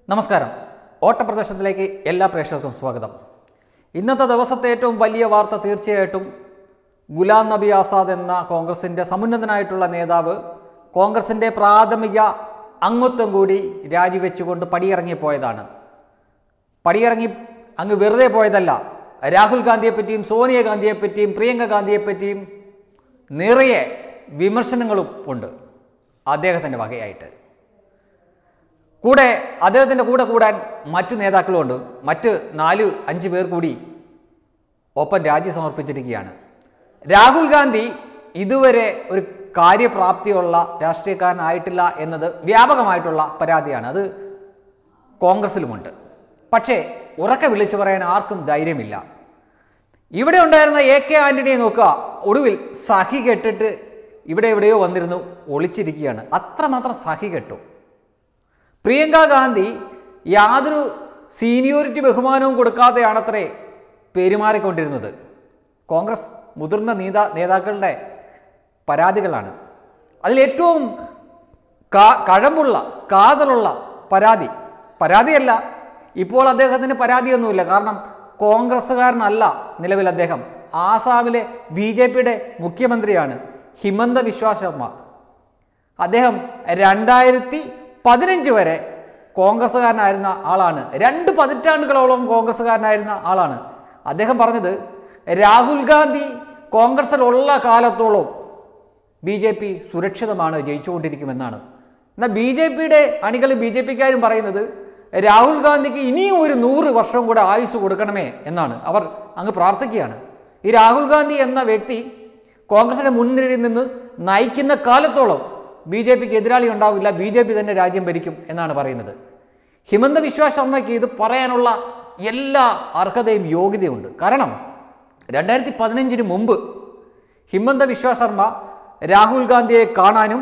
നമസ്കാരം ഓട്ടപ്രദർശനത്തിലേക്ക് എല്ലാ പ്രേക്ഷകർക്കും സ്വാഗതം ഇന്നത്തെ ദിവസത്തെ ഏറ്റവും വലിയ വാർത്ത തീർച്ചയായിട്ടും ഗുലാം നബി ആസാദ് എന്ന കോൺഗ്രസിൻ്റെ സമുന്നതനായിട്ടുള്ള നേതാവ് കോൺഗ്രസിൻ്റെ പ്രാഥമിക അംഗത്വം കൂടി രാജിവെച്ചുകൊണ്ട് പടിയിറങ്ങിപ്പോയതാണ് പടിയിറങ്ങി അങ്ങ് വെറുതെ പോയതല്ല രാഹുൽ ഗാന്ധിയെപ്പറ്റിയും സോണിയാഗാന്ധിയെപ്പറ്റിയും പ്രിയങ്ക ഗാന്ധിയെപ്പറ്റിയും നിറയെ വിമർശനങ്ങളും ഉണ്ട് അദ്ദേഹത്തിൻ്റെ വകയായിട്ട് കൂടെ അദ്ദേഹത്തിൻ്റെ കൂടെ കൂടാൻ മറ്റു നേതാക്കളുമുണ്ട് മറ്റ് നാല് അഞ്ച് പേർ കൂടി ഒപ്പം രാജി സമർപ്പിച്ചിരിക്കുകയാണ് രാഹുൽ ഗാന്ധി ഇതുവരെ ഒരു കാര്യപ്രാപ്തിയുള്ള രാഷ്ട്രീയക്കാരനായിട്ടില്ല എന്നത് വ്യാപകമായിട്ടുള്ള പരാതിയാണ് അത് കോൺഗ്രസിലുമുണ്ട് പക്ഷേ ഉറക്കെ വിളിച്ചു പറയാൻ ആർക്കും ധൈര്യമില്ല ഇവിടെ ഉണ്ടായിരുന്ന എ കെ ആന്റണിയെ നോക്കുക ഒടുവിൽ സഹി കെട്ടിട്ട് ഇവിടെ എവിടെയോ വന്നിരുന്നു ഒളിച്ചിരിക്കുകയാണ് അത്രമാത്രം സഹി കെട്ടു പ്രിയങ്ക ഗാന്ധി യാതൊരു സീനിയോറിറ്റി ബഹുമാനവും കൊടുക്കാതെയാണത്രേ പെരുമാറിക്കൊണ്ടിരുന്നത് കോൺഗ്രസ് മുതിർന്ന നേതാ നേതാക്കളുടെ പരാതികളാണ് അതിലേറ്റവും കാ കഴമ്പുള്ള കാതലുള്ള പരാതി പരാതിയല്ല ഇപ്പോൾ അദ്ദേഹത്തിന് പരാതിയൊന്നുമില്ല കാരണം കോൺഗ്രസ്സുകാരനല്ല നിലവിൽ അദ്ദേഹം ആസാമിലെ ബി ജെ പിയുടെ മുഖ്യമന്ത്രിയാണ് ഹിമന്ത വിശ്വ ശർമ്മ അദ്ദേഹം രണ്ടായിരത്തി പതിനഞ്ച് വരെ കോൺഗ്രസ്സുകാരനായിരുന്ന ആളാണ് രണ്ട് പതിറ്റാണ്ടുകളോളം കോൺഗ്രസ്സുകാരനായിരുന്ന ആളാണ് അദ്ദേഹം പറഞ്ഞത് രാഹുൽ ഗാന്ധി കോൺഗ്രസ്സിലുള്ള കാലത്തോളം ബി ജെ പി സുരക്ഷിതമാണ് ജയിച്ചുകൊണ്ടിരിക്കുമെന്നാണ് എന്നാൽ ബി ജെ പിയുടെ അണികൾ ബി ജെ പിക്കാരും പറയുന്നത് രാഹുൽ ഗാന്ധിക്ക് ഇനിയും ഒരു നൂറ് വർഷം കൂടെ ആയുസ് കൊടുക്കണമേ എന്നാണ് അവർ അങ്ങ് പ്രാർത്ഥിക്കുകയാണ് ഈ രാഹുൽ ഗാന്ധി എന്ന വ്യക്തി കോൺഗ്രസിന്റെ മുൻനിരയിൽ നിന്ന് നയിക്കുന്ന കാലത്തോളം ബി ജെ പിക്ക് എതിരാളി ഉണ്ടാവില്ല ബി ജെ പി തന്നെ രാജ്യം ഭരിക്കും എന്നാണ് പറയുന്നത് ഹിമന്ത വിശ്വ ശർമ്മയ്ക്ക് ഇത് പറയാനുള്ള എല്ലാ അർഹതയും യോഗ്യതയുണ്ട് കാരണം രണ്ടായിരത്തി പതിനഞ്ചിന് മുമ്പ് ഹിമന്ത വിശ്വ ശർമ്മ രാഹുൽ ഗാന്ധിയെ കാണാനും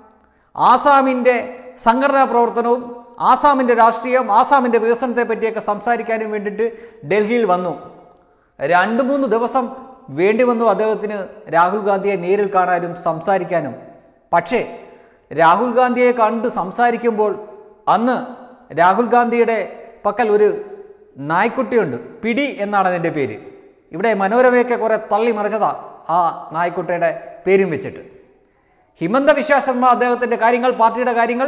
ആസാമിൻ്റെ സംഘടനാ പ്രവർത്തനവും ആസാമിൻ്റെ രാഷ്ട്രീയം ആസാമിൻ്റെ വികസനത്തെ പറ്റിയൊക്കെ സംസാരിക്കാനും വേണ്ടിയിട്ട് ഡൽഹിയിൽ വന്നു രണ്ട് മൂന്ന് ദിവസം വേണ്ടി വന്നു അദ്ദേഹത്തിന് രാഹുൽ ഗാന്ധിയെ നേരിൽ കാണാനും സംസാരിക്കാനും പക്ഷേ രാഹുൽ ഗാന്ധിയെ കണ്ട് സംസാരിക്കുമ്പോൾ അന്ന് രാഹുൽ ഗാന്ധിയുടെ പക്കൽ ഒരു നായ്ക്കുട്ടിയുണ്ട് പിടി എന്നാണ് അതിൻ്റെ പേര് ഇവിടെ മനോരമയൊക്കെ കുറേ തള്ളി മറിച്ചതാ ആ നായ്ക്കുട്ടിയുടെ പേരും വെച്ചിട്ട് ഹിമന്ത വിശ്വ ശർമ്മ അദ്ദേഹത്തിൻ്റെ കാര്യങ്ങൾ പാർട്ടിയുടെ കാര്യങ്ങൾ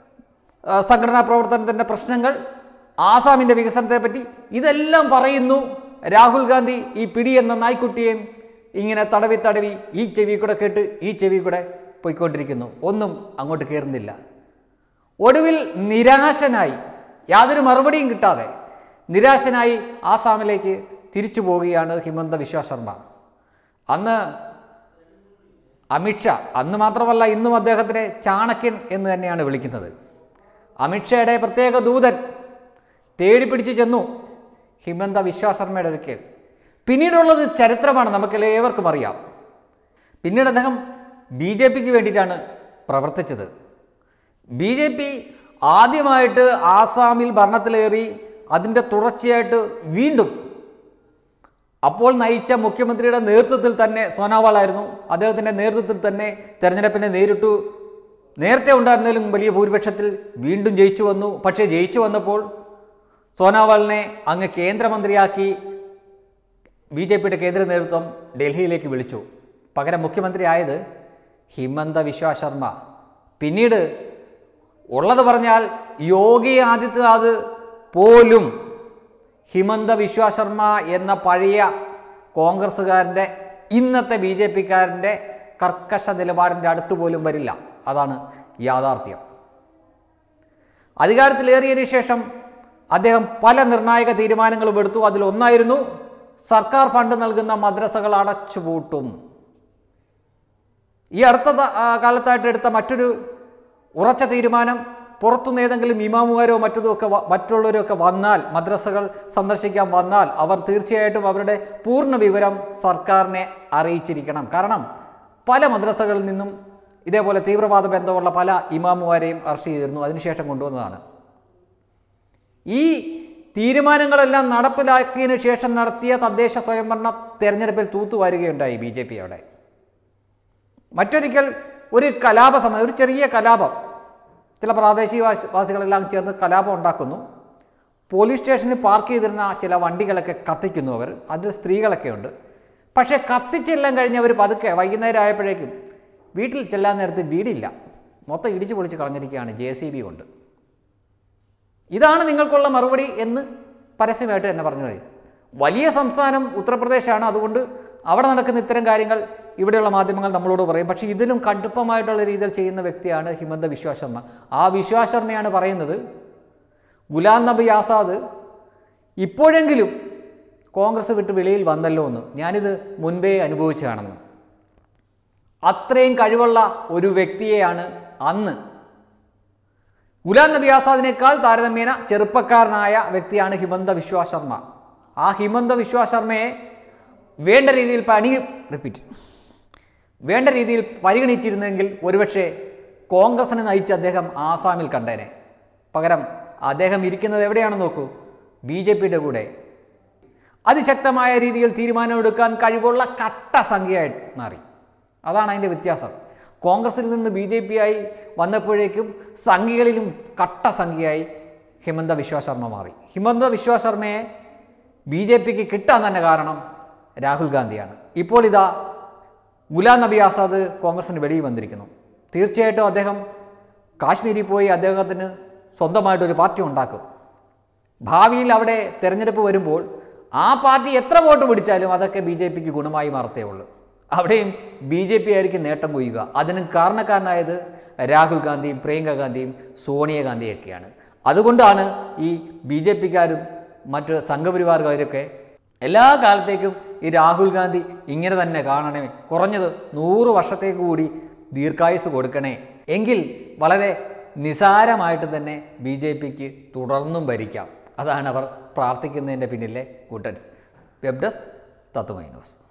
ആ, സംഘടനാ പ്രവർത്തനത്തിൻ്റെ പ്രശ്നങ്ങൾ ആസാമിൻ്റെ വികസനത്തെ പറ്റി ഇതെല്ലാം പറയുന്നു രാഹുൽ ഗാന്ധി ഈ പിടി എന്ന നായ്ക്കുട്ടിയെയും ഇങ്ങനെ തടവി തടവി ഈ ചെവി കൂടെ കേട്ട് ഈ ചെവി കൂടെ പോയിക്കൊണ്ടിരിക്കുന്നു ഒന്നും അങ്ങോട്ട് കയറുന്നില്ല ഒടുവിൽ നിരാശനായി യാതൊരു മറുപടിയും കിട്ടാതെ നിരാശനായി ആസാമിലേക്ക് തിരിച്ചു പോവുകയാണ് ഹിമന്ത വിശ്വ ശർമ്മ അന്ന് അമിത്ഷാ അന്ന് മാത്രമല്ല ഇന്നും അദ്ദേഹത്തിനെ ചാണക്യൻ എന്ന് തന്നെയാണ് വിളിക്കുന്നത് അമിത്ഷായുടെ പ്രത്യേക ദൂതൻ തേടി പിടിച്ച് ചെന്നു ഹിമന്ത വിശ്വ ശർമ്മയുടെ അടുക്കൽ പിന്നീടുള്ളത് ചരിത്രമാണ് നമുക്ക് ഏവർക്കും അറിയാം പിന്നീട് അദ്ദേഹം ബി ജെ പിക്ക് വേണ്ടിയിട്ടാണ് പ്രവർത്തിച്ചത് ബി ജെ പി ആദ്യമായിട്ട് ആസാമിൽ ഭരണത്തിലേറി അതിൻ്റെ തുടർച്ചയായിട്ട് വീണ്ടും അപ്പോൾ നയിച്ച മുഖ്യമന്ത്രിയുടെ നേതൃത്വത്തിൽ തന്നെ സോനാവാളായിരുന്നു അദ്ദേഹത്തിൻ്റെ നേതൃത്വത്തിൽ തന്നെ തെരഞ്ഞെടുപ്പിനെ നേരിട്ടു നേരത്തെ ഉണ്ടായിരുന്നതിലും വലിയ ഭൂരിപക്ഷത്തിൽ വീണ്ടും ജയിച്ചു വന്നു പക്ഷേ ജയിച്ചു വന്നപ്പോൾ സോനാവാളിനെ അങ്ങ് കേന്ദ്രമന്ത്രിയാക്കി ബി ജെ പിയുടെ കേന്ദ്ര നേതൃത്വം ഡൽഹിയിലേക്ക് വിളിച്ചു പകരം മുഖ്യമന്ത്രി ആയത് ഹിമന്ത വിശ്വ ശർമ്മ പിന്നീട് ഉള്ളത് പറഞ്ഞാൽ യോഗി ആദിത്യനാഥ് പോലും ഹിമന്ത വിശ്വ ശർമ്മ എന്ന പഴയ കോൺഗ്രസ്സുകാരൻ്റെ ഇന്നത്തെ ബി ജെ പിക്കാരൻ്റെ കർക്കശ നിലപാടിൻ്റെ അടുത്ത് പോലും വരില്ല അതാണ് യാഥാർത്ഥ്യം അധികാരത്തിലേറിയതിനു ശേഷം അദ്ദേഹം പല നിർണായക തീരുമാനങ്ങളും എടുത്തു അതിലൊന്നായിരുന്നു സർക്കാർ ഫണ്ട് നൽകുന്ന മദ്രസകൾ അടച്ചുപൂട്ടും ഈ അടുത്ത ത- ആ, കാലത്തായിട്ട് എടുത്ത മറ്റൊരു ഉറച്ച തീരുമാനം പുറത്തുനിന്ന് ഏതെങ്കിലും ഇമാമുകാരോ മറ്റതോ ഒക്കെ വ- മറ്റുള്ളവരോ ഒക്കെ വന്നാൽ മദ്രസകൾ സന്ദർശിക്കാൻ വന്നാൽ അവർ തീർച്ചയായിട്ടും അവരുടെ പൂർണ്ണ വിവരം സർക്കാരിനെ അറിയിച്ചിരിക്കണം കാരണം പല മദ്രസകളിൽ നിന്നും ഇതേപോലെ തീവ്രവാദ ബന്ധമുള്ള പല ഇമാമുമാരെയും അറസ്റ്റ് ചെയ്തിരുന്നു അതിനുശേഷം കൊണ്ടുവന്നതാണ് ഈ തീരുമാനങ്ങളെല്ലാം നടപ്പിലാക്കിയതിനു ശേഷം നടത്തിയ തദ്ദേശ സ്വയംഭരണ തെരഞ്ഞെടുപ്പിൽ തൂത്തുവാരുകയുണ്ടായി ബി ജെ പി അവിടെ മറ്റൊരിക്കൽ ഒരു കലാപ സമയം ഒരു ചെറിയ കലാപം ചില പ്രാദേശികവാസികളെല്ലാം ചേർന്ന് കലാപം ഉണ്ടാക്കുന്നു പോലീസ് സ്റ്റേഷനിൽ പാർക്ക് ചെയ്തിരുന്ന ചില വണ്ടികളൊക്കെ കത്തിക്കുന്നു അവർ അതിൽ സ്ത്രീകളൊക്കെ ഉണ്ട് പക്ഷേ കത്തിച്ചെല്ലാം കഴിഞ്ഞവർ പതുക്കെ വൈകുന്നേരം ആയപ്പോഴേക്കും വീട്ടിൽ ചെല്ലാൻ നേരത്ത് വീടില്ല മൊത്തം ഇടിച്ചു പൊളിച്ച് കളഞ്ഞിരിക്കുകയാണ് ജെ സി ബി കൊണ്ട് ഇതാണ് നിങ്ങൾക്കുള്ള മറുപടി എന്ന് പരസ്യമായിട്ട് തന്നെ പറഞ്ഞു കഴിയും വലിയ സംസ്ഥാനം ഉത്തർപ്രദേശാണ് അതുകൊണ്ട് അവിടെ നടക്കുന്ന ഇത്തരം കാര്യങ്ങൾ ഇവിടെയുള്ള മാധ്യമങ്ങൾ നമ്മളോട് പറയും പക്ഷേ ഇതിലും കടുപ്പമായിട്ടുള്ള രീതിയിൽ ചെയ്യുന്ന വ്യക്തിയാണ് ഹിമന്ത വിശ്വാ ശർമ്മ ആ വിശ്വാ ശർമ്മയാണ് പറയുന്നത് ഗുലാം നബി ആസാദ് ഇപ്പോഴെങ്കിലും കോൺഗ്രസ് വിട്ട് വെളിയിൽ വന്നല്ലോ എന്ന് ഞാനിത് മുൻപേ അനുഭവിച്ചതാണെന്ന് അത്രയും കഴിവുള്ള ഒരു വ്യക്തിയെയാണ് അന്ന് ഗുലാം നബി ആസാദിനേക്കാൾ താരതമ്യേന ചെറുപ്പക്കാരനായ വ്യക്തിയാണ് ഹിമന്ത വിശ്വാ ശർമ്മ ആ ഹിമന്ത വിശ്വാ ശർമ്മയെ വേണ്ട രീതിയിൽ പണി റിപ്പീറ്റ് വേണ്ട രീതിയിൽ പരിഗണിച്ചിരുന്നെങ്കിൽ ഒരുപക്ഷെ കോൺഗ്രസിനെ നയിച്ച് അദ്ദേഹം ആസാമിൽ കണ്ടേനെ പകരം അദ്ദേഹം ഇരിക്കുന്നത് എവിടെയാണെന്ന് നോക്കൂ ബി ജെ പിയുടെ കൂടെ അതിശക്തമായ രീതിയിൽ തീരുമാനമെടുക്കാൻ കഴിവുള്ള കട്ട സംഖ്യയായി മാറി അതാണ് അതിൻ്റെ വ്യത്യാസം കോൺഗ്രസിൽ നിന്ന് ബി ജെ പി ആയി വന്നപ്പോഴേക്കും സംഖ്യകളിലും കട്ട സംഖ്യയായി ഹിമന്ത വിശ്വാ ശർമ്മ മാറി ഹിമന്ത വിശ്വാ ശർമ്മയെ ബി ജെ പിക്ക് കിട്ടാൻ തന്നെ കാരണം രാഹുൽ ഗാന്ധിയാണ് ഇപ്പോൾ ഇതാ ഗുലാം നബി ആസാദ് കോൺഗ്രസിന് വെളിയിൽ വന്നിരിക്കുന്നു തീർച്ചയായിട്ടും അദ്ദേഹം കാശ്മീരിൽ പോയി അദ്ദേഹത്തിന് സ്വന്തമായിട്ടൊരു പാർട്ടി ഉണ്ടാക്കും ഭാവിയിൽ അവിടെ തിരഞ്ഞെടുപ്പ് വരുമ്പോൾ ആ പാർട്ടി എത്ര വോട്ട് പിടിച്ചാലും അതൊക്കെ ബി ജെ പിക്ക് ഗുണമായി മാറത്തേ ഉള്ളൂ അവിടെയും ബി ജെ പി ആയിരിക്കും നേട്ടം കൊയ്യുക അതിന് കാരണക്കാരനായത് രാഹുൽ ഗാന്ധിയും പ്രിയങ്ക ഗാന്ധിയും സോണിയാഗാന്ധിയൊക്കെയാണ് അതുകൊണ്ടാണ് ഈ ബി ജെ പിക്കാരും മറ്റ് സംഘപരിവാറുകാരൊക്കെ എല്ലാ കാലത്തേക്കും ഈ രാഹുൽ ഗാന്ധി ഇങ്ങനെ തന്നെ കാണണേ കുറഞ്ഞത് നൂറ് വർഷത്തേക്ക് കൂടി ദീർഘായുസ് കൊടുക്കണേ എങ്കിൽ വളരെ നിസാരമായിട്ട് തന്നെ ബി ജെ പിക്ക് തുടർന്നും ഭരിക്കാം അതാണ് അവർ പ്രാർത്ഥിക്കുന്നതിൻ്റെ പിന്നിലെ കൂട്ടൻസ് വെബ് ഡെസ്ക് തത്വമൈ ന്യൂസ്